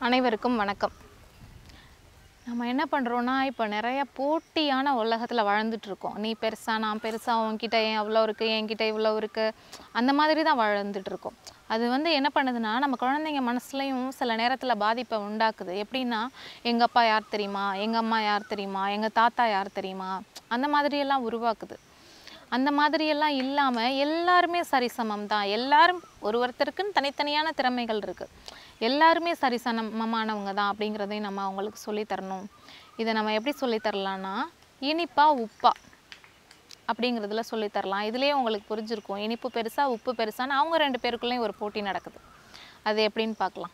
அனைவருக்கும் வணக்கம் நம்ம என்ன பண்ணுறோன்னா இப்போ நிறைய போட்டியான உலகத்தில் வாழ்ந்துட்டு இருக்கோம் நீ பெருசா நான் பெருசா உன்கிட்ட ஏன் அவ்வளோ இருக்குது என்கிட்ட இவ்வளோ இருக்குது அந்த மாதிரி தான் வாழ்ந்துட்டு இருக்கோம் அது வந்து என்ன பண்ணுதுன்னா நம்ம குழந்தைங்க மனசுலையும் சில நேரத்தில் பாதிப்பை உண்டாக்குது எப்படின்னா எங்கள் அப்பா யார் தெரியுமா எங்கள் அம்மா யார் தெரியுமா எங்கள் தாத்தா யார் தெரியுமா அந்த மாதிரியெல்லாம் உருவாக்குது அந்த மாதிரியெல்லாம் இல்லாமல் எல்லாருமே சரிசமம் தான் எல்லாரும் ஒரு ஒருத்தருக்குன்னு தனித்தனியான திறமைகள் இருக்குது எல்லாருமே சரிசமமானவங்க தான் அப்படிங்கிறதையும் நம்ம அவங்களுக்கு சொல்லித் தரணும் இதை நம்ம எப்படி சொல்லித் தரலான்னா இனிப்பா உப்பா அப்படிங்கிறதுல சொல்லித் தரலாம் இதுலேயே உங்களுக்கு புரிஞ்சிருக்கும் இனிப்பு பெருசா உப்பு பெருசான்னு அவங்க ரெண்டு பேருக்குள்ளேயும் ஒரு போட்டி நடக்குது அது எப்படின்னு பார்க்கலாம்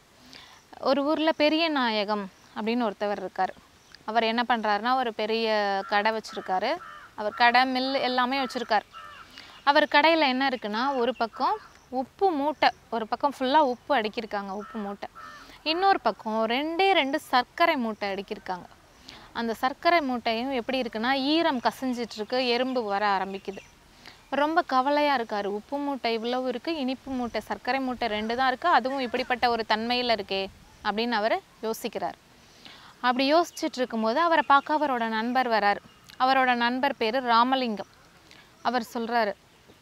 ஒரு ஊரில் பெரிய நாயகம் அப்படின்னு ஒருத்தவர் இருக்கார் அவர் என்ன பண்ணுறாருன்னா ஒரு பெரிய கடை வச்சுருக்காரு அவர் கடை மில் எல்லாமே வச்சுருக்கார் அவர் கடையில் என்ன இருக்குன்னா ஒரு பக்கம் உப்பு மூட்டை ஒரு பக்கம் ஃபுல்லாக உப்பு அடுக்கியிருக்காங்க உப்பு மூட்டை இன்னொரு பக்கம் ரெண்டே ரெண்டு சர்க்கரை மூட்டை அடுக்கியிருக்காங்க அந்த சர்க்கரை மூட்டையும் எப்படி இருக்குன்னா ஈரம் கசிஞ்சிட்டு இருக்கு எறும்பு வர ஆரம்பிக்குது ரொம்ப கவலையாக இருக்கார் உப்பு மூட்டை இவ்வளவு இருக்குது இனிப்பு மூட்டை சர்க்கரை மூட்டை ரெண்டு தான் இருக்குது அதுவும் இப்படிப்பட்ட ஒரு தன்மையில் இருக்கே அப்படின்னு அவர் யோசிக்கிறார் அப்படி யோசிச்சுட்டு இருக்கும்போது அவரை பார்க்க அவரோட நண்பர் வரார் அவரோட நண்பர் பேர் ராமலிங்கம் அவர் சொல்கிறாரு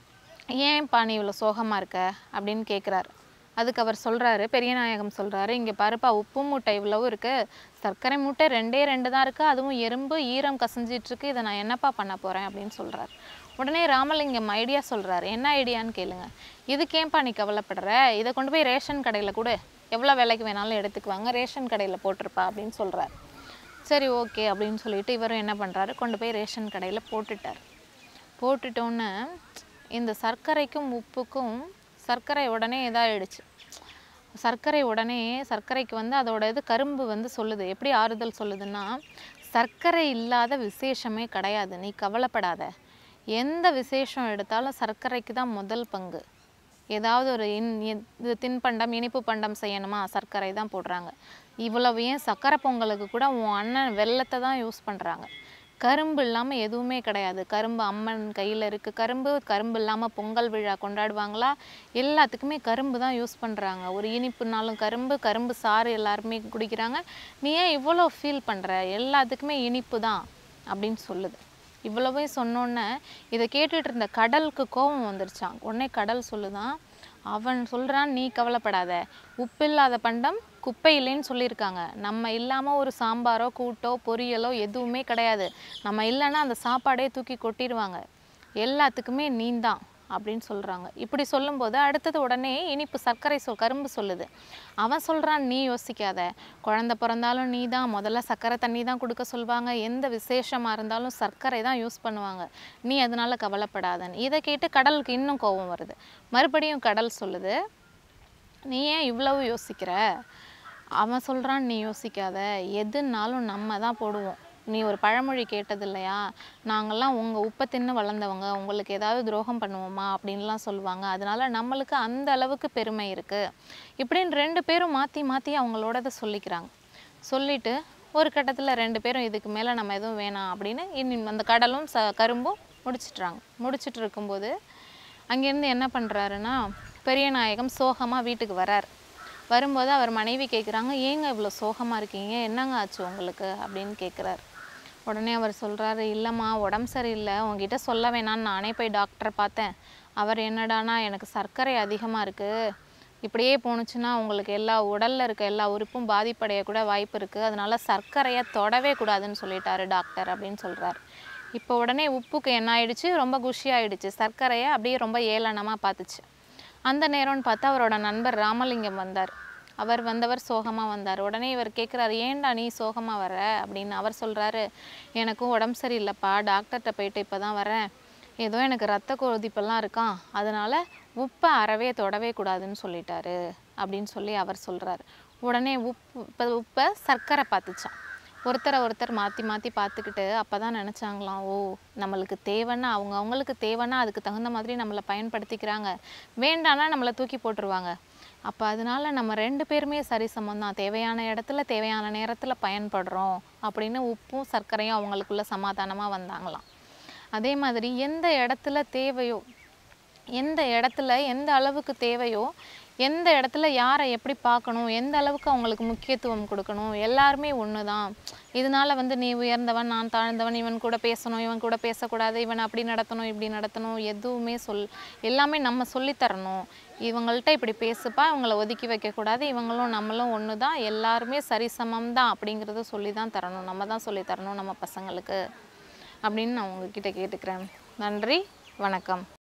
ஏன்ப்பா நீ இவ்வளோ சோகமாக இருக்க அப்படின்னு கேட்குறாரு அதுக்கு அவர் சொல்கிறாரு பெரியநாயகம் சொல்கிறாரு இங்கே பாருப்பா உப்பு மூட்டை இவ்வளவு இருக்குது சர்க்கரை மூட்டை ரெண்டே ரெண்டு தான் இருக்குது அதுவும் எறும்பு ஈரம் கசிஞ்சிட்டு இருக்கு இதை நான் என்னப்பா பண்ண போகிறேன் அப்படின்னு சொல்கிறார் உடனே ராமலிங்கம் ஐடியா சொல்கிறாரு என்ன ஐடியான்னு கேளுங்க இதுக்கேன்ப்பா நீ கவலைப்படுற இதை கொண்டு போய் ரேஷன் கடையில் கொடு எவ்வளோ விலைக்கு வேணாலும் எடுத்துக்குவாங்க ரேஷன் கடையில் போட்டிருப்பா அப்படின்னு சொல்கிறார் சரி ஓகே அப்படின்னு சொல்லிட்டு இவரும் என்ன பண்ணுறாரு கொண்டு போய் ரேஷன் கடையில் போட்டுட்டார் போட்டுட்டோன்னே இந்த சர்க்கரைக்கும் உப்புக்கும் சர்க்கரை உடனே இதாகிடுச்சு சர்க்கரை உடனே சர்க்கரைக்கு வந்து அதோட இது கரும்பு வந்து சொல்லுது எப்படி ஆறுதல் சொல்லுதுன்னா சர்க்கரை இல்லாத விசேஷமே கிடையாது நீ கவலைப்படாத எந்த விசேஷம் எடுத்தாலும் சர்க்கரைக்கு தான் முதல் பங்கு ஏதாவது ஒரு இன் இது தின்பண்டம் இனிப்பு பண்டம் செய்யணுமா சர்க்கரை தான் போடுறாங்க இவ்வளவு ஏன் சர்க்கரை பொங்கலுக்கு கூட உன் அண்ணன் வெல்லத்தை தான் யூஸ் பண்ணுறாங்க கரும்பு இல்லாமல் எதுவுமே கிடையாது கரும்பு அம்மன் கையில் இருக்குது கரும்பு கரும்பு இல்லாமல் பொங்கல் விழா கொண்டாடுவாங்களா எல்லாத்துக்குமே கரும்பு தான் யூஸ் பண்ணுறாங்க ஒரு இனிப்புனாலும் கரும்பு கரும்பு சாறு எல்லாருமே குடிக்கிறாங்க நீ ஏன் இவ்வளோ ஃபீல் பண்ணுற எல்லாத்துக்குமே இனிப்பு தான் அப்படின்னு சொல்லுது இவ்வளவே சொன்னோன்னே இதை கேட்டுட்டு இருந்த கடலுக்கு கோபம் வந்துருச்சான் உடனே கடல் சொல்லுதான் அவன் சொல்கிறான் நீ கவலைப்படாத உப்பில்லாத பண்டம் குப்பையிலேன்னு சொல்லியிருக்காங்க நம்ம இல்லாமல் ஒரு சாம்பாரோ கூட்டோ பொரியலோ எதுவுமே கிடையாது நம்ம இல்லைன்னா அந்த சாப்பாடே தூக்கி கொட்டிடுவாங்க எல்லாத்துக்குமே நீந்தான் அப்படின்னு சொல்கிறாங்க இப்படி சொல்லும்போது அடுத்தது உடனே இனிப்பு சர்க்கரை சொல் கரும்பு சொல்லுது அவன் சொல்கிறான் நீ யோசிக்காத குழந்த பிறந்தாலும் நீ தான் முதல்ல சர்க்கரை தண்ணி தான் கொடுக்க சொல்லுவாங்க எந்த விசேஷமாக இருந்தாலும் சர்க்கரை தான் யூஸ் பண்ணுவாங்க நீ அதனால கவலைப்படாதன்னு இதை கேட்டு கடலுக்கு இன்னும் கோபம் வருது மறுபடியும் கடல் சொல்லுது நீ ஏன் இவ்வளவு யோசிக்கிற அவன் சொல்கிறான் நீ யோசிக்காத எதுனாலும் நம்ம தான் போடுவோம் நீ ஒரு பழமொழி கேட்டது இல்லையா நாங்கள்லாம் உங்கள் உப்பை தின்னு வளர்ந்தவங்க உங்களுக்கு ஏதாவது துரோகம் பண்ணுவோமா அப்படின்லாம் சொல்லுவாங்க அதனால நம்மளுக்கு அந்த அளவுக்கு பெருமை இருக்குது இப்படின்னு ரெண்டு பேரும் மாற்றி மாற்றி அவங்களோடதை சொல்லிக்கிறாங்க சொல்லிட்டு ஒரு கட்டத்தில் ரெண்டு பேரும் இதுக்கு மேலே நம்ம எதுவும் வேணாம் அப்படின்னு இனி அந்த கடலும் ச கரும்பும் முடிச்சிட்றாங்க முடிச்சிட்டு இருக்கும்போது அங்கேருந்து என்ன பண்ணுறாருன்னா பெரிய நாயகம் சோகமாக வீட்டுக்கு வரார் வரும்போது அவர் மனைவி கேட்குறாங்க ஏங்க இவ்வளோ சோகமாக இருக்கீங்க என்னங்க ஆச்சு உங்களுக்கு அப்படின்னு கேட்குறாரு உடனே அவர் சொல்கிறாரு இல்லைம்மா உடம்பு சரியில்லை உங்ககிட்ட சொல்ல வேணான்னு நானே போய் டாக்டரை பார்த்தேன் அவர் என்னடானா எனக்கு சர்க்கரை அதிகமாக இருக்குது இப்படியே போணுச்சுன்னா உங்களுக்கு எல்லா உடலில் இருக்க எல்லா உறுப்பும் பாதிப்படைய கூட வாய்ப்பு இருக்குது அதனால சர்க்கரையை தொடவே கூடாதுன்னு சொல்லிட்டாரு டாக்டர் அப்படின்னு சொல்கிறார் இப்போ உடனே உப்புக்கு என்ன ஆயிடுச்சு ரொம்ப குஷி ஆயிடுச்சு சர்க்கரையை அப்படியே ரொம்ப ஏளனமாக பார்த்துச்சு அந்த நேரம்னு பார்த்தா அவரோட நண்பர் ராமலிங்கம் வந்தார் அவர் வந்தவர் சோகமாக வந்தார் உடனே இவர் கேட்குறாரு ஏன்டா நீ சோகமாக வர அப்படின்னு அவர் சொல்கிறாரு எனக்கும் உடம்பு சரியில்லைப்பா டாக்டர்கிட்ட போயிட்டு இப்போ தான் வரேன் ஏதோ எனக்கு ரத்த கொதிப்பெல்லாம் இருக்கான் அதனால உப்பை அறவே தொடவே கூடாதுன்னு சொல்லிட்டாரு அப்படின்னு சொல்லி அவர் சொல்கிறாரு உடனே உப்பு இப்போ உப்பை சர்க்கரை பார்த்துச்சான் ஒருத்தரை ஒருத்தர் மாற்றி மாற்றி பார்த்துக்கிட்டு அப்போ தான் நினச்சாங்களாம் ஓ நம்மளுக்கு தேவைன்னா அவங்க அவங்களுக்கு தேவைன்னா அதுக்கு தகுந்த மாதிரி நம்மளை பயன்படுத்திக்கிறாங்க வேண்டான்னா நம்மளை தூக்கி போட்டுருவாங்க அப்போ அதனால நம்ம ரெண்டு பேருமே சரிசமம் தான் தேவையான இடத்துல தேவையான நேரத்தில் பயன்படுறோம் அப்படின்னு உப்பும் சர்க்கரையும் அவங்களுக்குள்ள சமாதானமாக வந்தாங்களாம் அதே மாதிரி எந்த இடத்துல தேவையோ எந்த இடத்துல எந்த அளவுக்கு தேவையோ எந்த இடத்துல யாரை எப்படி பார்க்கணும் எந்த அளவுக்கு அவங்களுக்கு முக்கியத்துவம் கொடுக்கணும் எல்லாருமே ஒன்று தான் இதனால வந்து நீ உயர்ந்தவன் நான் தாழ்ந்தவன் இவன் கூட பேசணும் இவன் கூட பேசக்கூடாது இவன் அப்படி நடத்தணும் இப்படி நடத்தணும் எதுவுமே சொல் எல்லாமே நம்ம சொல்லித் தரணும் இவங்கள்ட்ட இப்படி பேசுப்பா இவங்கள ஒதுக்கி வைக்கக்கூடாது இவங்களும் நம்மளும் ஒன்று தான் எல்லாருமே சரிசமம் தான் அப்படிங்கிறத சொல்லி தான் தரணும் நம்ம தான் சொல்லி தரணும் நம்ம பசங்களுக்கு அப்படின்னு நான் உங்ககிட்ட கேட்டுக்கிறேன் நன்றி வணக்கம்